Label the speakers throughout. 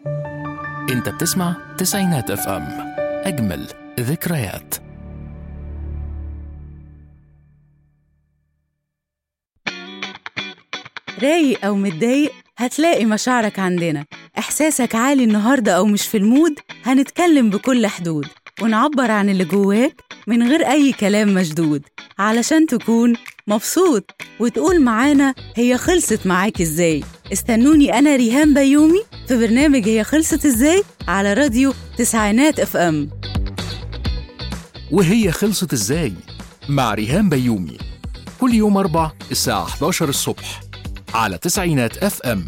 Speaker 1: انت بتسمع تسعينات اف ام اجمل ذكريات
Speaker 2: رايق أو متضايق هتلاقي مشاعرك عندنا إحساسك عالي النهاردة أو مش في المود هنتكلم بكل حدود ونعبر عن اللي جواك من غير أي كلام مشدود علشان تكون مبسوط وتقول معانا هي خلصت معاك إزاي استنوني أنا ريهام بيومي في برنامج هي خلصت إزاي على راديو تسعينات اف ام
Speaker 1: وهي خلصت ازاي مع ريهام بيومي كل يوم أربع الساعة 11 الصبح على تسعينات اف ام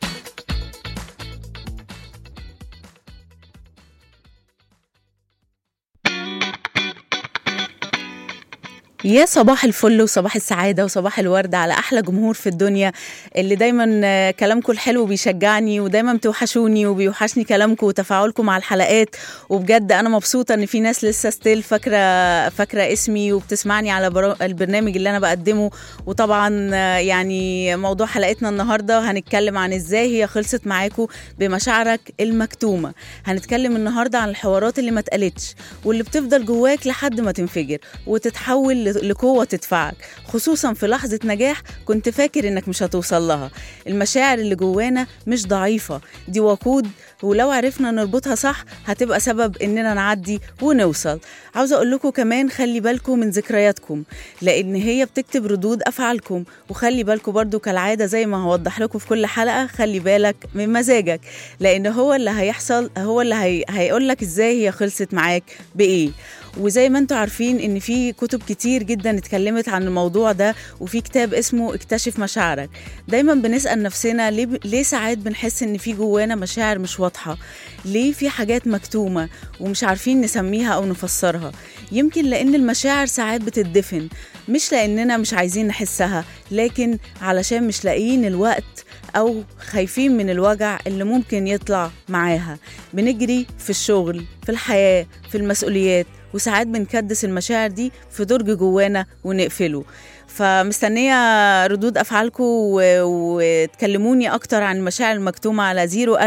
Speaker 2: يا صباح الفل وصباح السعادة وصباح الورد على أحلى جمهور في الدنيا اللي دايما آه، كلامكم الحلو بيشجعني ودايما بتوحشوني وبيوحشني كلامكم وتفاعلكم مع الحلقات وبجد أنا مبسوطة إن في ناس لسه ستيل فاكرة فاكرة اسمي وبتسمعني على برا- البرنامج اللي أنا بقدمه وطبعا آه، يعني موضوع حلقتنا النهاردة هنتكلم عن إزاي هي خلصت معاكم بمشاعرك المكتومة هنتكلم النهاردة عن الحوارات اللي ما اتقالتش واللي بتفضل جواك لحد ما تنفجر وتتحول ل- لقوة تدفعك خصوصا في لحظة نجاح كنت فاكر انك مش هتوصل لها المشاعر اللي جوانا مش ضعيفة دي وقود ولو عرفنا نربطها صح هتبقى سبب اننا نعدي ونوصل عاوزة اقول لكم كمان خلي بالكم من ذكرياتكم لان هي بتكتب ردود افعالكم وخلي بالكم برضو كالعادة زي ما هوضح لكم في كل حلقة خلي بالك من مزاجك لان هو اللي هيحصل هو اللي هي... هيقول لك ازاي هي خلصت معاك بايه وزي ما انتم عارفين ان في كتب كتير جدا اتكلمت عن الموضوع ده وفي كتاب اسمه اكتشف مشاعرك دايما بنسال نفسنا ليه ب... ليه ساعات بنحس ان في جوانا مشاعر مش واضحه ليه في حاجات مكتومه ومش عارفين نسميها او نفسرها يمكن لان المشاعر ساعات بتدفن مش لاننا مش عايزين نحسها لكن علشان مش لاقيين الوقت او خايفين من الوجع اللي ممكن يطلع معاها بنجري في الشغل في الحياه في المسؤوليات وساعات بنكدس المشاعر دي في درج جوانا ونقفله فمستنية ردود أفعالكم و- وتكلموني أكتر عن المشاعر المكتومة على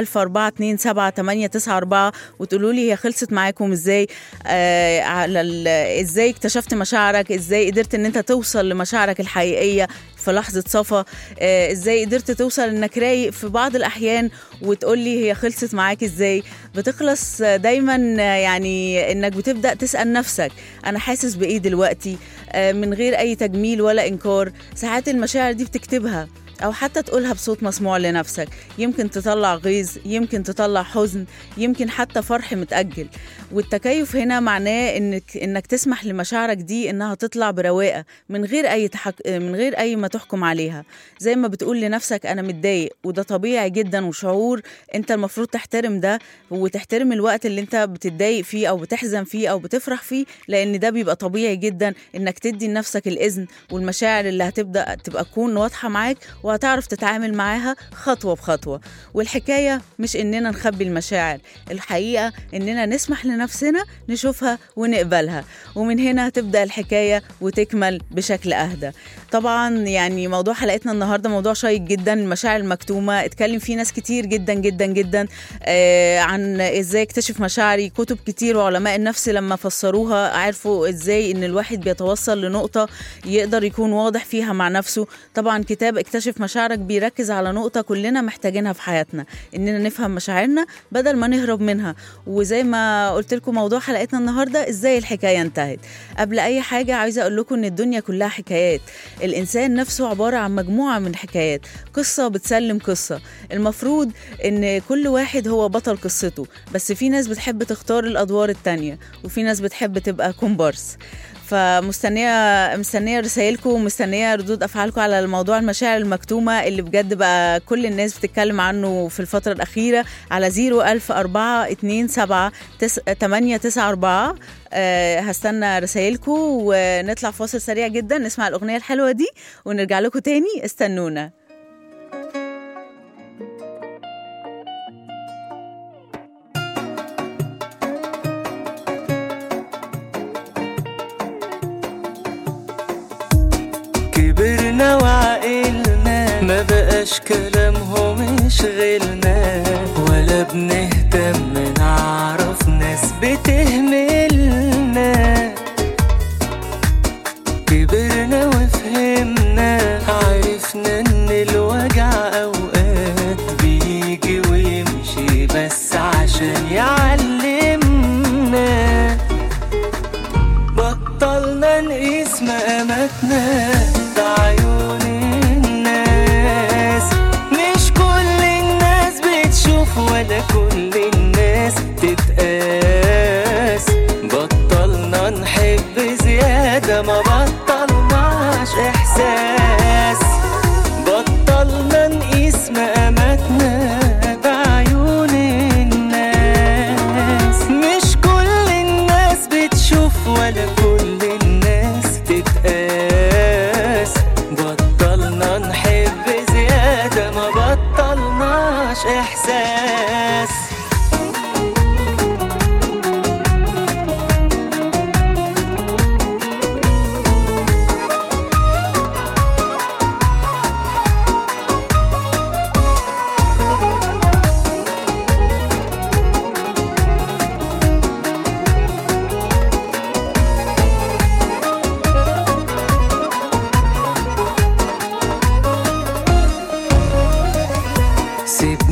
Speaker 2: 01427 وتقولوا لي هي خلصت معاكم إزاي آه على ال- إزاي اكتشفت مشاعرك إزاي قدرت إن أنت توصل لمشاعرك الحقيقية في لحظة صفا آه إزاي قدرت توصل إنك رايق في بعض الأحيان وتقول لي هي خلصت معاك إزاي بتخلص دايما يعني إنك بتبدأ تسأل نفسك أنا حاسس بإيه دلوقتي آه، من غير أي تجميل ولا إنكار ساعات المشاعر دي بتكتبها أو حتى تقولها بصوت مسموع لنفسك يمكن تطلع غيظ يمكن تطلع حزن يمكن حتى فرح متأجل والتكيف هنا معناه إنك إنك تسمح لمشاعرك دي إنها تطلع برواقة من غير أي تحك... من غير أي ما تحكم عليها زي ما بتقول لنفسك أنا متضايق وده طبيعي جدا وشعور أنت المفروض تحترم ده وتحترم الوقت اللي أنت بتتضايق فيه أو بتحزن فيه أو بتفرح فيه لأن ده بيبقى طبيعي جدا إنك تدي لنفسك الإذن والمشاعر اللي هتبدأ تبقى تكون واضحة معاك وهتعرف تتعامل معاها خطوة بخطوة والحكاية مش إننا نخبي المشاعر الحقيقة إننا نسمح لنفسنا نشوفها ونقبلها ومن هنا تبدأ الحكاية وتكمل بشكل أهدى طبعا يعني موضوع حلقتنا النهاردة موضوع شيق جدا المشاعر المكتومة اتكلم فيه ناس كتير جدا جدا جدا آه عن ازاي اكتشف مشاعري كتب كتير وعلماء النفس لما فسروها عرفوا ازاي ان الواحد بيتوصل لنقطة يقدر يكون واضح فيها مع نفسه طبعا كتاب اكتشف مشاعرك بيركز على نقطة كلنا محتاجينها في حياتنا اننا نفهم مشاعرنا بدل ما نهرب منها وزي ما قلت لكم موضوع حلقتنا النهارده ازاي الحكايه انتهت قبل اي حاجه عايزه اقول لكم ان الدنيا كلها حكايات الانسان نفسه عباره عن مجموعه من حكايات قصه بتسلم قصه المفروض ان كل واحد هو بطل قصته بس في ناس بتحب تختار الادوار التانية وفي ناس بتحب تبقى كومبارس فمستنيه مستنيه رسائلكم ومستنيه ردود افعالكم على الموضوع المشاعر المكتومه اللي بجد بقى كل الناس بتتكلم عنه في الفتره الاخيره على 01004 27 894 أه هستنى رسائلكم ونطلع فاصل سريع جدا نسمع الاغنيه الحلوه دي ونرجع لكم تاني استنونا
Speaker 3: كبرنا وعقلنا ما بقاش كلامهم يشغلنا ولا بنحكي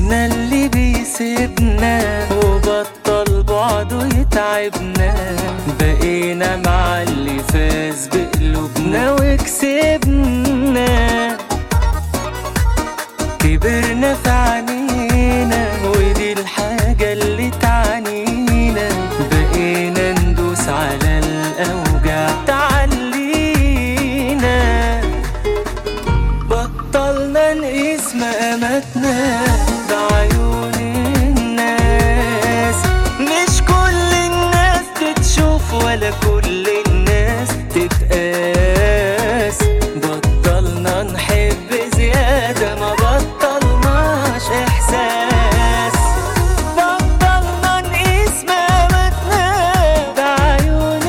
Speaker 3: احنا اللي بيسيبنا وبطل بعده يتعبنا بقينا مع اللي فاز بقلوبنا وكسبنا كبرنا في عينينا ودي الحاجة اللي تعنينا بقينا ندوس على الأوجع تعلينا بطلنا نقيس مقاماتنا بعيون الناس مش كل الناس تتشوف ولا كل الناس تتقاس بطلنا نحب زيادة ما بطلناش إحساس بطلنا نقيس مقاماتنا بعيون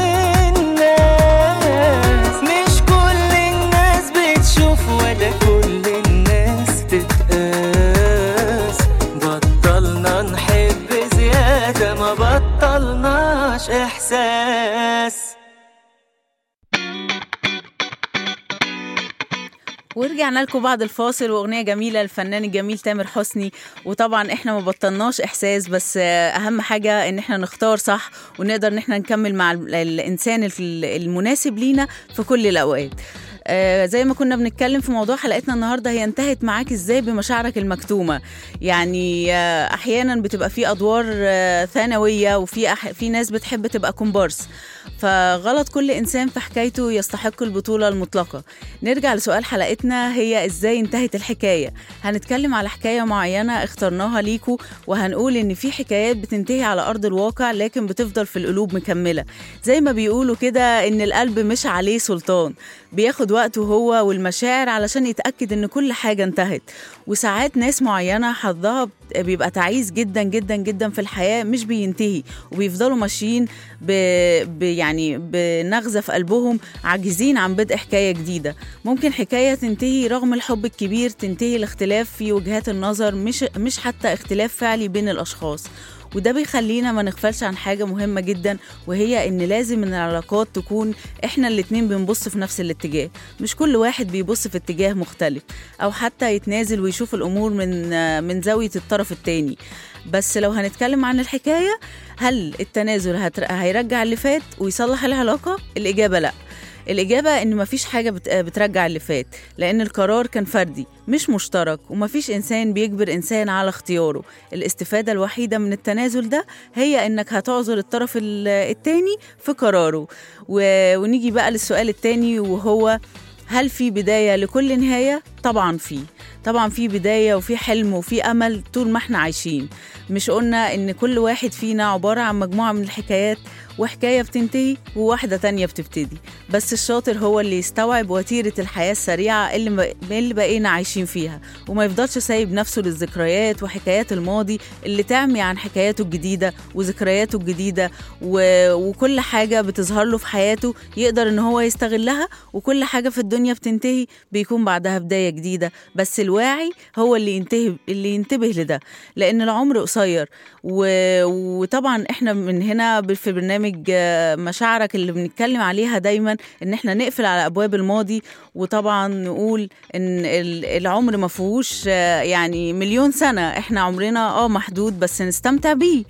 Speaker 3: الناس مش كل الناس بتشوف ولا كل الناس تتقاس بطلنا نحب زيادة ما بطلناش إحساس
Speaker 2: ورجعنا لكم بعد الفاصل واغنيه جميله للفنان الجميل تامر حسني وطبعا احنا ما بطلناش احساس بس آه، اهم حاجه ان احنا نختار صح ونقدر ان احنا نكمل مع ال- الانسان ال- المناسب لينا في كل الاوقات آه زي ما كنا بنتكلم في موضوع حلقتنا النهارده هي انتهت معاك ازاي بمشاعرك المكتومه يعني آه احيانا بتبقى في ادوار آه ثانويه وفي أح في ناس بتحب تبقى كومبارس فغلط كل انسان في حكايته يستحق البطوله المطلقه نرجع لسؤال حلقتنا هي ازاي انتهت الحكايه هنتكلم على حكايه معينه اخترناها ليكو وهنقول ان في حكايات بتنتهي على ارض الواقع لكن بتفضل في القلوب مكمله زي ما بيقولوا كده ان القلب مش عليه سلطان بياخد وقته هو والمشاعر علشان يتاكد ان كل حاجه انتهت وساعات ناس معينه حظها بيبقى تعيس جدا جدا جدا في الحياه مش بينتهي وبيفضلوا ماشيين ب... ب... يعني بنغزه في قلبهم عاجزين عن بدء حكايه جديده ممكن حكايه تنتهي رغم الحب الكبير تنتهي الاختلاف في وجهات النظر مش مش حتى اختلاف فعلي بين الاشخاص وده بيخلينا ما نغفلش عن حاجة مهمة جدا وهي إن لازم إن العلاقات تكون إحنا الاتنين بنبص في نفس الاتجاه مش كل واحد بيبص في اتجاه مختلف أو حتى يتنازل ويشوف الأمور من من زاوية الطرف التاني بس لو هنتكلم عن الحكاية هل التنازل هتر- هيرجع اللي فات ويصلح العلاقة؟ الإجابة لأ الإجابة إن مفيش حاجة بت- بترجع اللي فات لأن القرار كان فردي مش مشترك ومفيش إنسان بيجبر إنسان على اختياره الاستفادة الوحيدة من التنازل ده هي إنك هتعذر الطرف ال- التاني في قراره و- ونيجي بقى للسؤال التاني وهو هل في بداية لكل نهاية؟ طبعا في طبعا في بداية وفي حلم وفي أمل طول ما احنا عايشين مش قلنا إن كل واحد فينا عبارة عن مجموعة من الحكايات وحكاية بتنتهي وواحدة تانية بتبتدي بس الشاطر هو اللي يستوعب وتيرة الحياة السريعة اللي, م- اللي بقينا عايشين فيها وما يفضلش سايب نفسه للذكريات وحكايات الماضي اللي تعمي عن حكاياته الجديدة وذكرياته الجديدة و... وكل حاجة بتظهر له في حياته يقدر ان هو يستغلها وكل حاجة في الدنيا بتنتهي بيكون بعدها بداية جديدة بس الواعي هو اللي ينتهي اللي ينتبه لده لان العمر قصير و... وطبعا احنا من هنا في برنامج آه، مشاعرك اللي بنتكلم عليها دايما ان احنا نقفل على ابواب الماضي وطبعا نقول ان ال- العمر ما فيهوش آه، يعني مليون سنه احنا عمرنا اه محدود بس نستمتع بيه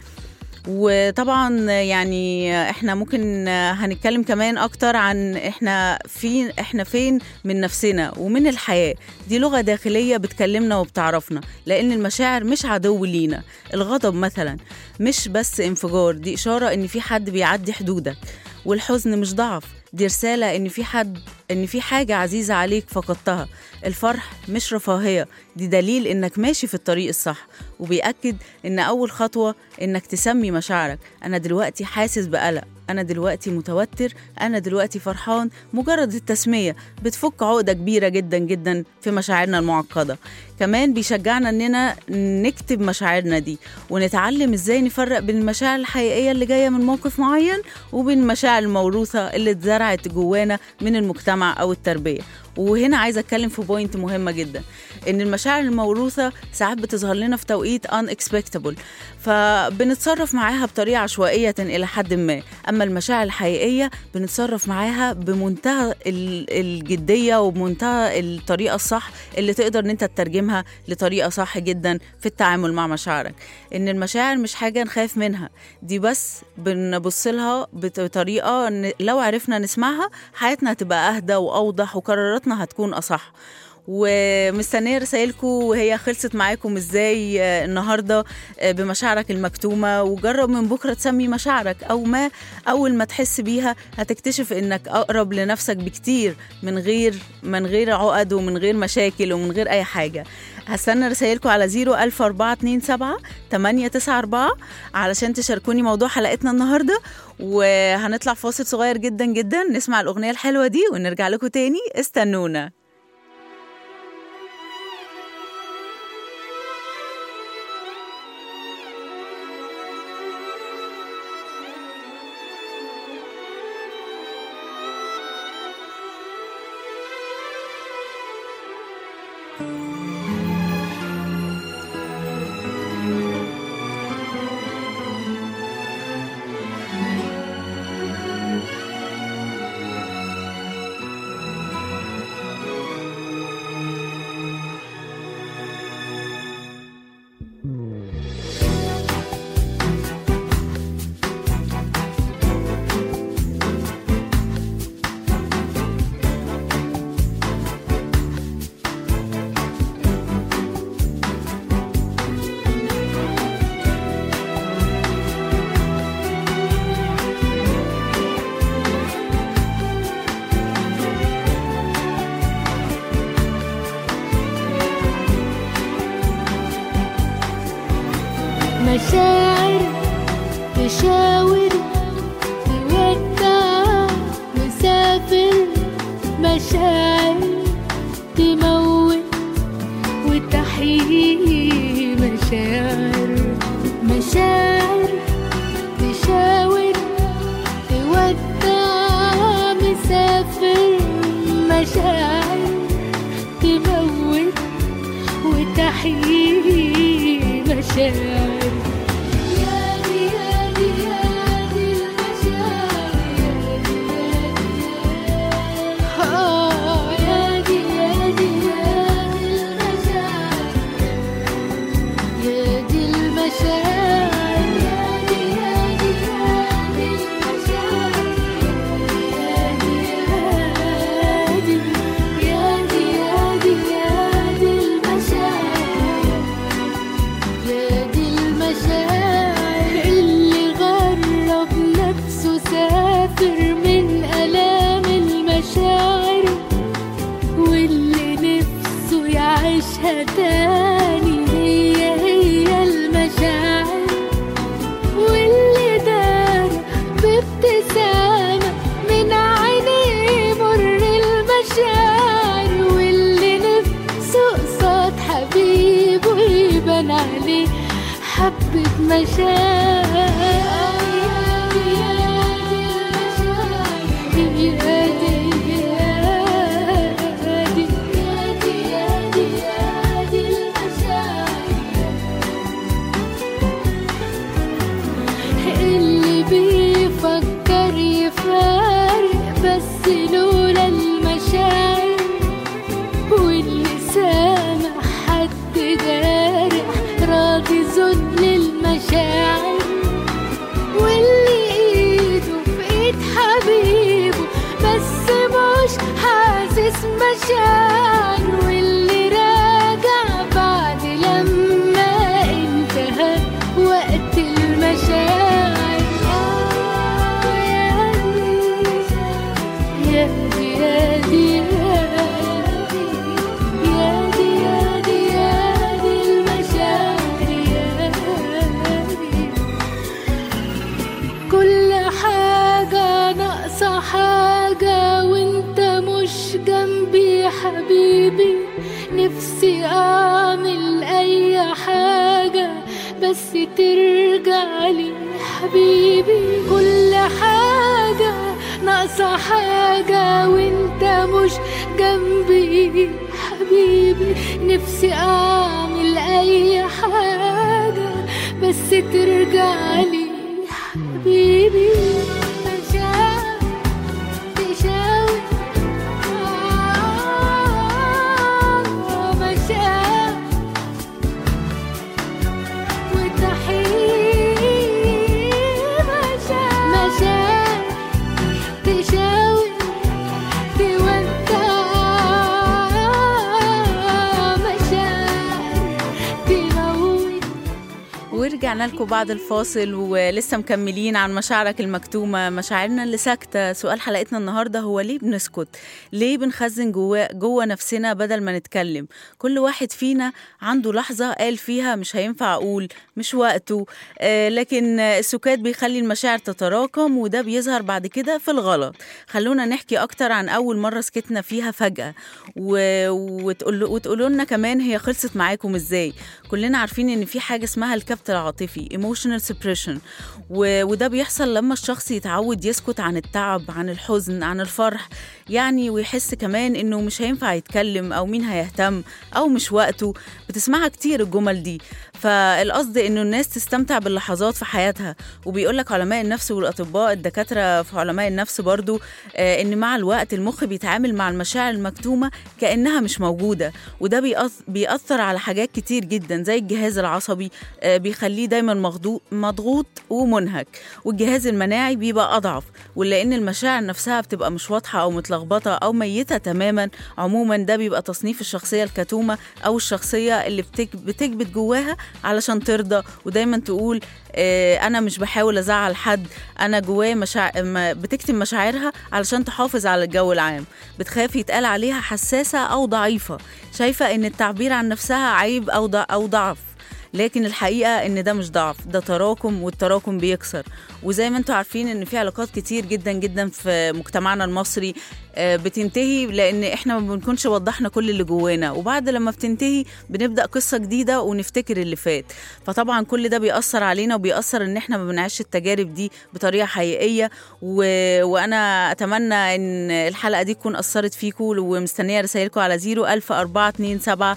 Speaker 2: وطبعا يعني احنا ممكن هنتكلم كمان اكتر عن احنا فين احنا فين من نفسنا ومن الحياه دي لغه داخليه بتكلمنا وبتعرفنا لان المشاعر مش عدو لينا الغضب مثلا مش بس انفجار دي اشاره ان في حد بيعدي حدودك والحزن مش ضعف دي رساله ان في حد ان في حاجه عزيزه عليك فقدتها الفرح مش رفاهيه دي دليل انك ماشي في الطريق الصح وبيأكد ان اول خطوه انك تسمي مشاعرك انا دلوقتي حاسس بقلق انا دلوقتي متوتر انا دلوقتي فرحان مجرد التسميه بتفك عقده كبيره جدا جدا في مشاعرنا المعقده كمان بيشجعنا اننا نكتب مشاعرنا دي ونتعلم ازاي نفرق بين المشاعر الحقيقيه اللي جايه من موقف معين وبين المشاعر الموروثه اللي اتزرعت جوانا من المجتمع او التربيه وهنا عايزه اتكلم في بوينت مهمه جدا ان المشاعر الموروثه ساعات بتظهر لنا في توقيت unexpectable فبنتصرف معاها بطريقه عشوائيه الى حد ما اما المشاعر الحقيقيه بنتصرف معاها بمنتهى ال- الجديه وبمنتهى الطريقه الصح اللي تقدر ان انت تترجمها تستخدمها لطريقة صح جدا في التعامل مع مشاعرك إن المشاعر مش حاجة نخاف منها دي بس بنبص لها بطريقة إن لو عرفنا نسمعها حياتنا هتبقى أهدى وأوضح وقراراتنا هتكون أصح ومستنيه رسائلكم وهي خلصت معاكم ازاي آه، النهارده آه، بمشاعرك المكتومه وجرب من بكره تسمي مشاعرك او ما اول ما تحس بيها هتكتشف انك اقرب لنفسك بكتير من غير من غير عقد ومن غير مشاكل ومن غير اي حاجه هستنى رسائلكم على 01427 894 علشان تشاركوني موضوع حلقتنا النهارده وهنطلع فاصل صغير جدا جدا نسمع الاغنيه الحلوه دي ونرجع لكم تاني استنونا
Speaker 4: مشاعر تشاور تودع مسافر مشاعر تموت وتحيي مشاعر مشاعر تشاور تودع مسافر مشاعر تموت وتحيي مشاعر يا دي يا دي يا دي المشاعر يا دي يا دي يا دي المشاعر يا دي المشاعر يا دي يا دي يا دي المشاعر يا دي يا دي يا دي يا دي المشاعر يا دي المشاعر اللي غرب نفسه سافر من آلام المشاعر واللي نفسه يعيشها تاني هي هي المشاعر واللي دار بابتسامة من عينيه مر المشاعر واللي نفسه قصاد حبيبه يبان عليه حبة مشاعر اللي بيفكر يفارق بس لولا المشاعر واللي سامع حد جارح راضي ذل المشاعر واللي ايده في ايد حبيبه بس مش حاسس مشاعر واللي راجع بعد لما انتهى وقت المشاعر يا دي يا دي يا دي يا دي يا دي المشاعر يا دي كل حاجة ناقصة حاجة وانت مش جنبي حبيبي نفسي اعمل اي حاجة بس ترجع لي حبيبي كل حاجة ناقصة حاجة وانت مش جنبي حبيبي نفسي اعمل اي حاجة بس ترجع لي حبيبي مشاعر تشاور آه، مشاعر
Speaker 2: ورجعنا لكم بعد الفاصل ولسه مكملين عن مشاعرك المكتومة مشاعرنا اللي ساكتة سؤال حلقتنا النهاردة هو ليه بنسكت ليه بنخزن جوا, جوا نفسنا بدل ما نتكلم كل واحد فينا عنده لحظة قال فيها مش هينفع أقول مش وقته آه لكن السكات بيخلي المشاعر تتراكم وده بيظهر بعد كده في الغلط خلونا نحكي أكتر عن أول مرة سكتنا فيها فجأة و... وتقول... وتقولوا لنا كمان هي خلصت معاكم ازاي كلنا عارفين ان في حاجه اسمها الكبت العاطفي emotional suppression و... وده بيحصل لما الشخص يتعود يسكت عن التعب عن الحزن عن الفرح يعني ويحس كمان انه مش هينفع يتكلم او مين هيهتم او مش وقته بتسمعها كتير الجمل دي فالقصد انه الناس تستمتع باللحظات في حياتها وبيقولك علماء النفس والاطباء الدكاتره في علماء النفس برضو آه ان مع الوقت المخ بيتعامل مع المشاعر المكتومه كانها مش موجوده وده بيأث- بيأثر على حاجات كتير جدا زي الجهاز العصبي آه بيخليه دايما مغضو- مضغوط ومنهك والجهاز المناعي بيبقى اضعف ولان المشاعر نفسها بتبقى مش واضحه او متلخبطه او ميته تماما عموما ده بيبقى تصنيف الشخصيه الكتومه او الشخصيه اللي بتك- بتكبت جواها علشان ترضى ودايما تقول آه، انا مش بحاول ازعل حد انا جوايا مشاع... م- بتكتم مشاعرها علشان تحافظ على الجو العام بتخاف يتقال عليها حساسه او ضعيفه شايفه ان التعبير عن نفسها عيب او ض... او ضعف لكن الحقيقه ان ده مش ضعف ده تراكم والتراكم بيكسر وزي ما انتم عارفين ان في علاقات كتير جدا جدا في مجتمعنا المصري آه، بتنتهي لان احنا ما بنكونش وضحنا كل اللي جوانا وبعد لما بتنتهي بنبدا قصه جديده ونفتكر اللي فات فطبعا كل ده بيأثر علينا وبيأثر ان احنا ما بنعيش التجارب دي بطريقه حقيقيه و... وانا اتمنى ان الحلقه دي تكون اثرت فيكم ومستنيه رسائلكم على 0 1000 427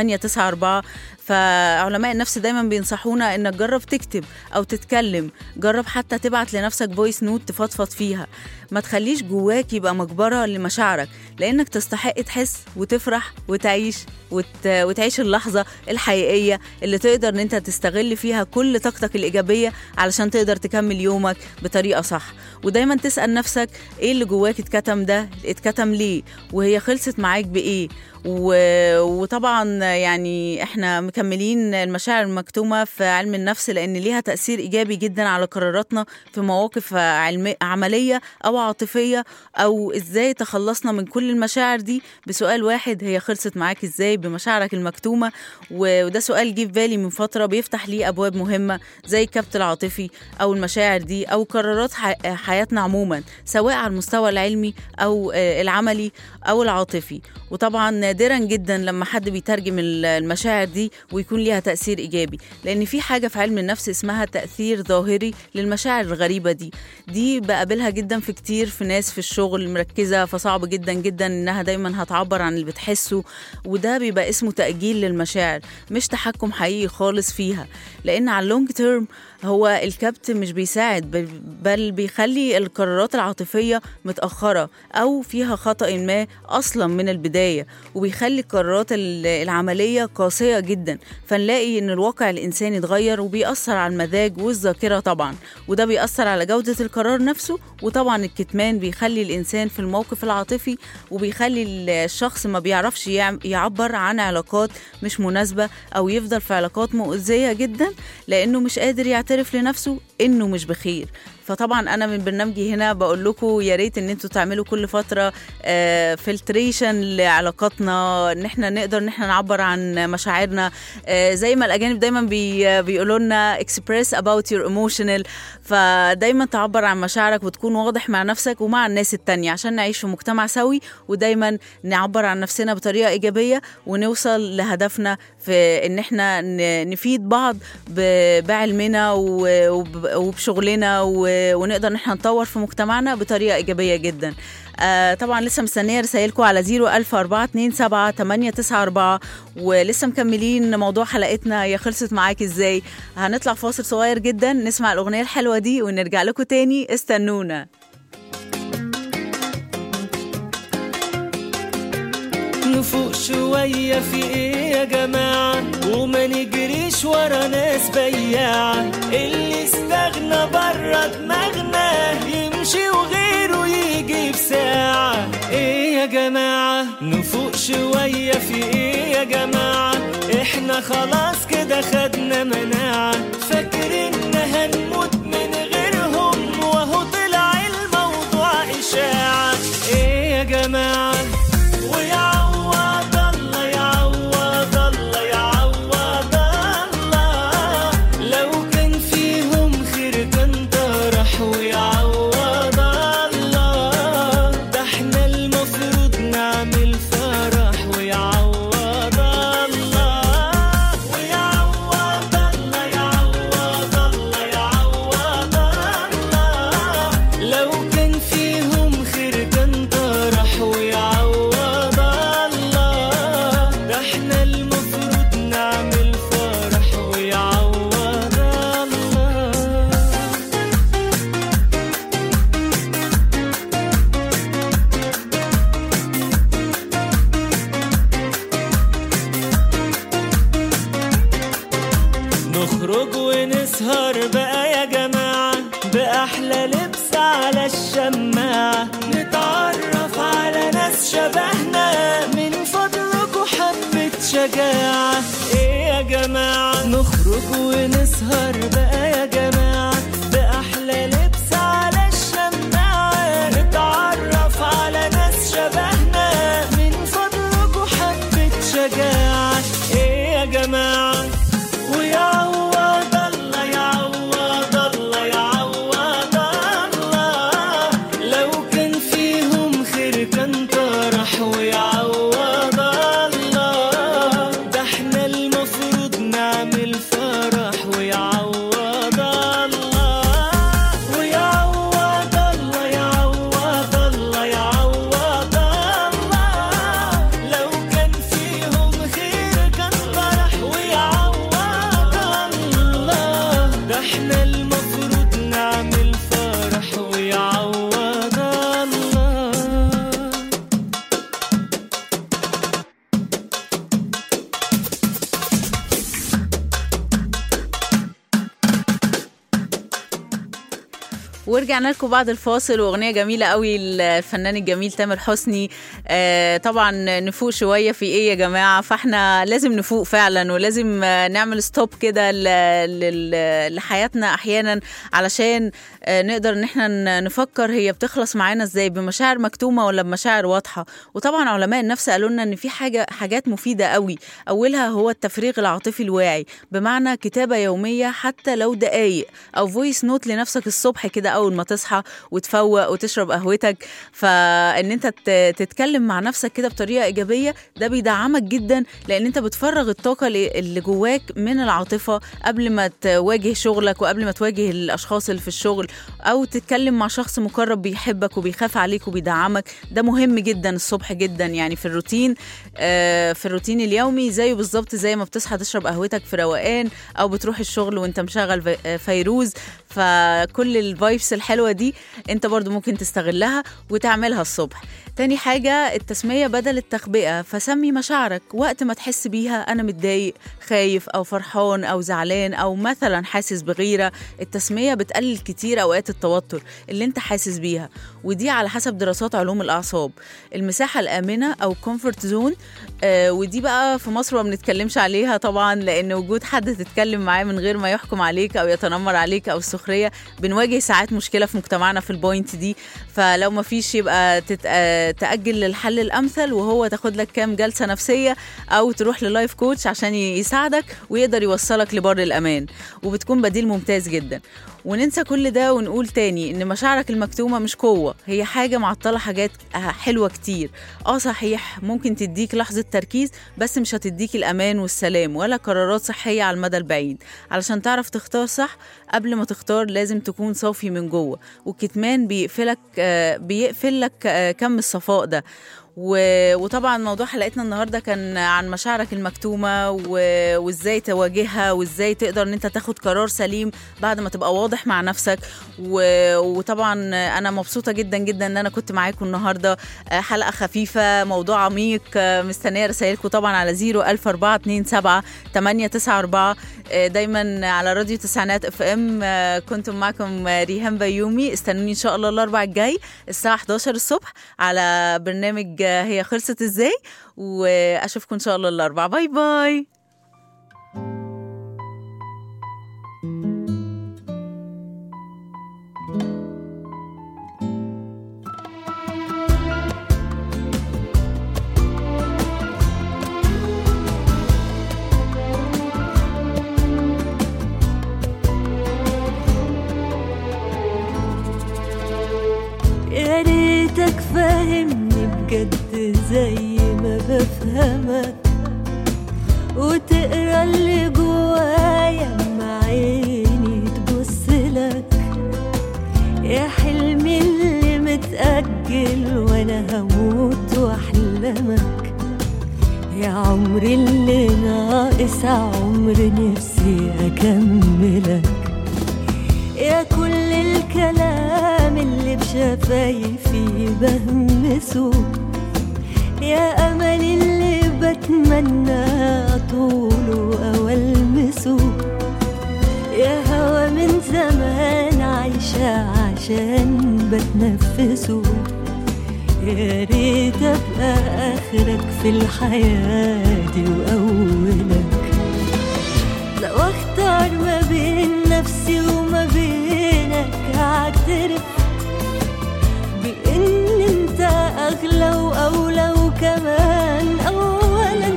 Speaker 2: 894 فعلماء النفس دايما بينصحونا انك جرب تكتب او تتكلم جرب حتى تبعت لنفسك فويس نوت تفضفض فيها ما تخليش جواك يبقى مجبره لمشاعرك لانك تستحق تحس وتفرح وتعيش وت... وتعيش اللحظه الحقيقيه اللي تقدر ان انت تستغل فيها كل طاقتك الايجابيه علشان تقدر تكمل يومك بطريقه صح ودايما تسال نفسك ايه اللي جواك اتكتم ده اتكتم ليه وهي خلصت معاك بايه و... وطبعا يعني احنا مكملين المشاعر المكتومه في علم النفس لان ليها تاثير ايجابي جدا على قراراتنا في مواقف علم... عمليه او عاطفيه او ازاي تخلصنا من كل المشاعر دي بسؤال واحد هي خلصت معاك ازاي بمشاعرك المكتومه و... وده سؤال جه في بالي من فتره بيفتح ليه ابواب مهمه زي الكبت العاطفي او المشاعر دي او قرارات ح... حياتنا عموما سواء على المستوى العلمي او آه، العملي او العاطفي وطبعا نادرا جدا لما حد بيترجم ال- المشاعر دي ويكون ليها تاثير ايجابي لان في حاجه في علم النفس اسمها تاثير ظاهري للمشاعر الغريبه دي دي بقابلها جدا في كتير في ناس في الشغل مركزه فصعب جدا جدا انها دايما هتعبر عن اللي بتحسه وده بيبقى اسمه تاجيل للمشاعر مش تحكم حقيقي خالص فيها لان على اللونج تيرم هو الكبت مش بيساعد بل- بل بيخلي القرارات العاطفيه متاخره او فيها خطا ما اصلا من البدايه وبيخلي القرارات ال- العمليه قاسيه جدا فنلاقي ان الواقع الانساني اتغير وبيأثر على المزاج والذاكره طبعا وده بيأثر على جوده القرار نفسه وطبعا الكتمان بيخلي الانسان في الموقف العاطفي وبيخلي الشخص ما بيعرفش يعم- يعبر عن علاقات مش مناسبه او يفضل في علاقات مؤذيه جدا لانه مش قادر يعترف لنفسه انه مش بخير فطبعا انا من برنامجي هنا بقول لكم يا ريت ان انتوا تعملوا كل فتره فلتريشن لعلاقاتنا ان احنا نقدر ان احنا نعبر عن مشاعرنا آه، زي ما الاجانب دايما بي بيقولوا لنا express about your emotional فدايما تعبر عن مشاعرك وتكون واضح مع نفسك ومع الناس التانية عشان نعيش في مجتمع سوي ودايما نعبر عن نفسنا بطريقه ايجابيه ونوصل لهدفنا في ان احنا ن- نفيد بعض ب- بعلمنا و- وب- وبشغلنا و- ونقدر ان احنا نطور في مجتمعنا بطريقه ايجابيه جدا آه طبعا لسه مستنيه رسائلكم على 00427 ولسه مكملين موضوع حلقتنا هي خلصت معاك ازاي هنطلع فاصل صغير جدا نسمع الاغنيه الحلوه دي ونرجع لكم تاني استنونا
Speaker 3: نفوق شوية في ايه يا جماعة وما نجريش ورا ناس بياعة اللي استغنى برا دماغنا يمشي وغيره يجي بساعة ايه يا جماعة نفوق شوية في ايه يا جماعة احنا خلاص كده خدنا مناعة فاكرين هنموت من غيرهم وهو طلع الموضوع إشاعة ايه يا جماعة ويعوض الله يعوض الله يعوض الله لو كان فيهم خير كان طرح ويعوض الله ده احنا المفروض نعمل فرح ويعوض الله ويعوض الله يعوض الله يعوض الله لو كان فيهم خير كان طرح ويعوض الله ده احنا المفروض نعمل فرح ويعوض الله نخرج ونسهر بقى يا جماعة بأحلى لبس على الشماعة نتعرف على ناس شبهنا من فضلكوا حبة شجاعة ايه يا جماعة نخرج ونسهر بقى يا جماعة بأحلى لبس على الشماعة نتعرف على ناس شبهنا من فضلكوا حبة شجاعة ايه يا جماعة ويعوض الله يعوض الله يعوض الله لو كان فيهم خير كان طرح ويعوض الله ده احنا المفروض نعمل فرح ويعوض الله ويعوض الله يعوض الله يعوض الله لو كان فيهم خير كان طرح ويعوض الله ده احنا المفروض نعمل فرح ويعوض الله
Speaker 2: ورجعنا لكم بعد الفاصل واغنيه جميله قوي الفنان الجميل تامر حسني آه طبعا نفوق شويه في ايه يا جماعه فاحنا لازم نفوق فعلا ولازم آه، نعمل ستوب كده ل- لل- لحياتنا احيانا علشان آه نقدر ان احنا ن- نفكر هي بتخلص معانا ازاي بمشاعر مكتومه ولا بمشاعر واضحه وطبعا علماء النفس قالوا لنا ان في حاجه حاجات مفيده قوي اولها هو التفريغ العاطفي الواعي بمعنى كتابه يوميه حتى لو دقايق او فويس نوت لنفسك الصبح كده اول ما تصحى وتفوق وتشرب قهوتك فان انت ت- تتكلم مع نفسك كده بطريقه ايجابيه ده بيدعمك جدا لان انت بتفرغ الطاقه اللي اللي جواك من العاطفه قبل ما تواجه شغلك وقبل ما تواجه الاشخاص اللي في الشغل او تتكلم مع شخص مقرب بيحبك وبيخاف عليك وبيدعمك ده مهم جدا الصبح جدا يعني في الروتين آه، في الروتين اليومي زيه بالظبط زي ما بتصحى تشرب قهوتك في روقان او بتروح الشغل وانت مشغل في- آه، فيروز فكل الفايبس الحلوه دي انت برضو ممكن تستغلها وتعملها الصبح تاني حاجة التسمية بدل التخبئة فسمي مشاعرك وقت ما تحس بيها أنا متضايق خايف أو فرحان أو زعلان أو مثلا حاسس بغيرة التسمية بتقلل كتير أوقات التوتر اللي أنت حاسس بيها ودي على حسب دراسات علوم الأعصاب المساحة الآمنة أو كومفورت زون آه ودي بقى في مصر ما بنتكلمش عليها طبعا لأن وجود حد تتكلم معاه من غير ما يحكم عليك أو يتنمر عليك أو السخرية بنواجه ساعات مشكلة في مجتمعنا في البوينت دي فلو ما فيش يبقى تت... آه، تأجل للحل الأمثل وهو تاخد لك كام جلسة نفسية أو تروح للايف كوتش عشان ي- يساعدك ويقدر يوصلك لبر الأمان وبتكون بديل ممتاز جدا وننسى كل ده ونقول تاني ان مشاعرك المكتومه مش قوه هي حاجه معطله حاجات حلوه كتير اه صحيح ممكن تديك لحظه تركيز بس مش هتديك الامان والسلام ولا قرارات صحيه على المدى البعيد علشان تعرف تختار صح قبل ما تختار لازم تكون صافي من جوه والكتمان بيقفلك آه، بيقفل لك آه، كم الصفاء ده و- وطبعا موضوع حلقتنا النهارده كان عن مشاعرك المكتومه و- وازاي تواجهها وازاي تقدر ان انت تاخد قرار سليم بعد ما تبقى واضح مع نفسك و- وطبعا انا مبسوطه جدا جدا ان انا كنت معاكم النهارده آه، حلقه خفيفه موضوع عميق آه، مستنيه رسائلكم طبعا على 01427 894 آه، دايما على راديو تسعينات اف ام كنتم معكم آه، ريهام بيومي استنوني ان شاء الله الاربع الجاي الساعه 11 الصبح على برنامج آه، هي خلصت ازاي واشوفكم ان شاء الله الاربع باي باي
Speaker 5: يا ريتك فاهمني بجد زي ما بفهمك وتقرا اللي جوايا مع عيني تبص لك يا حلمي اللي متأجل وانا هموت واحلمك يا عمري اللي ناقص عمر نفسي اكملك يا كل الكلام اللي بشفايفي بهمسه يا أمل اللي بتمنى طوله أو ألمسه يا هوا من زمان عايشة عشان بتنفسه يا ريت أبقى آخرك في الحياة دي وأولك لو اختار ما بين نفسي وما بينك هعترف بان انت اغلى واولى وكمان اولا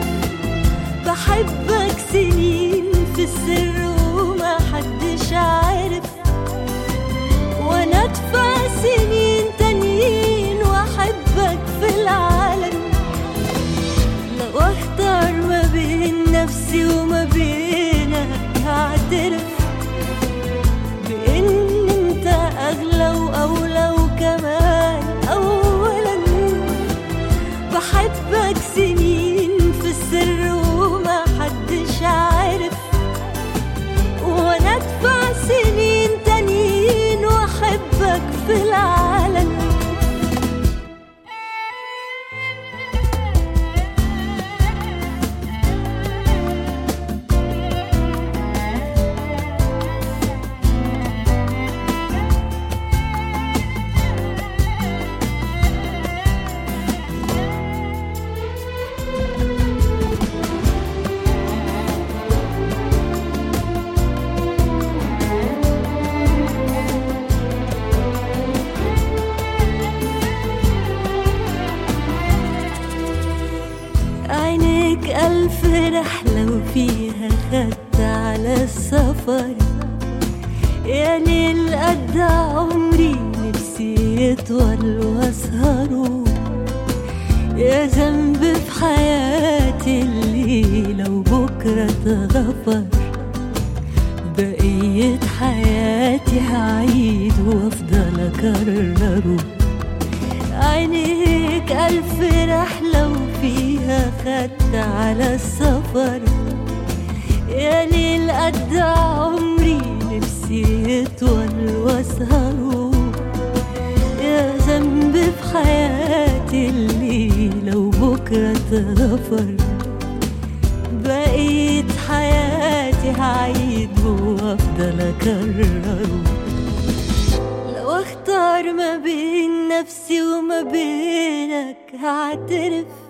Speaker 5: بحبك سنين في السر وما حدش عارف وانا ادفع سنين تانيين واحبك في العالم لو اختار ما بين نفسي وما بينك هعترف بان انت اغلى واولى وكمان اولا بحبك سنين في السر وما حدش عارف وانا ادفع سنين تانيين واحبك في العالم عينيك ألف رحلة وفيها خدت على السفر يا ليل قد عمري نفسي يطول واسهره يا ذنب في حياتي اللي لو بكرة اتغفر بقية حياتي هعيد وافضل اكرره عينيك ألف رحلة وفيها خدت على السفر يا ليل قد عمري نفسي يطول واسهره يا ذنب في حياتي اللي لو بكرة اتغفر بقيت حياتي هعيد وافضل اكرره لو اختار ما بين نفسي وما بينك هعترف